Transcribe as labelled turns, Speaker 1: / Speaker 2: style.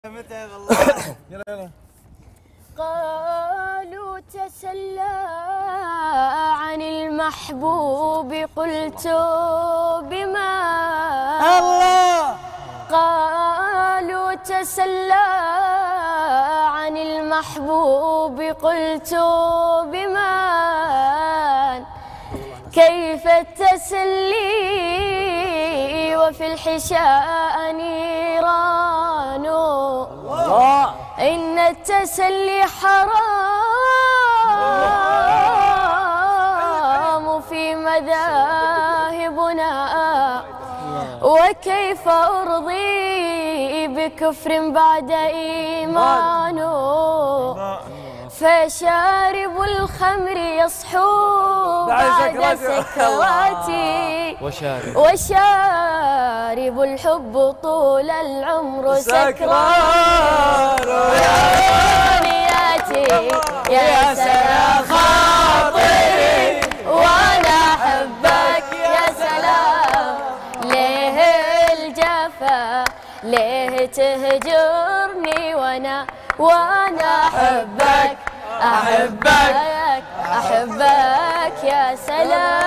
Speaker 1: متى والله
Speaker 2: يلا يلا
Speaker 3: قالوا تسلى عن المحبوب قلت بما
Speaker 1: الله
Speaker 3: قالوا تسلى عن المحبوب قلت بما كيف التسلي وفي الحشاء نيران
Speaker 1: الله
Speaker 3: إن التسلي حرام في مذاهبنا وكيف أرضي بكفر بعد إيمان فشارب الخمر يصحو
Speaker 1: بعد
Speaker 3: بعد
Speaker 1: سكراتي.
Speaker 3: سكراتي
Speaker 4: وشارب
Speaker 3: وشارب الحب طول العمر سكران
Speaker 1: سكران
Speaker 3: ياتي يا سلام خاطري وانا احبك يا سلام ليه الجفا ليه تهجرني وانا وانا احبك احبك احبك يا سلام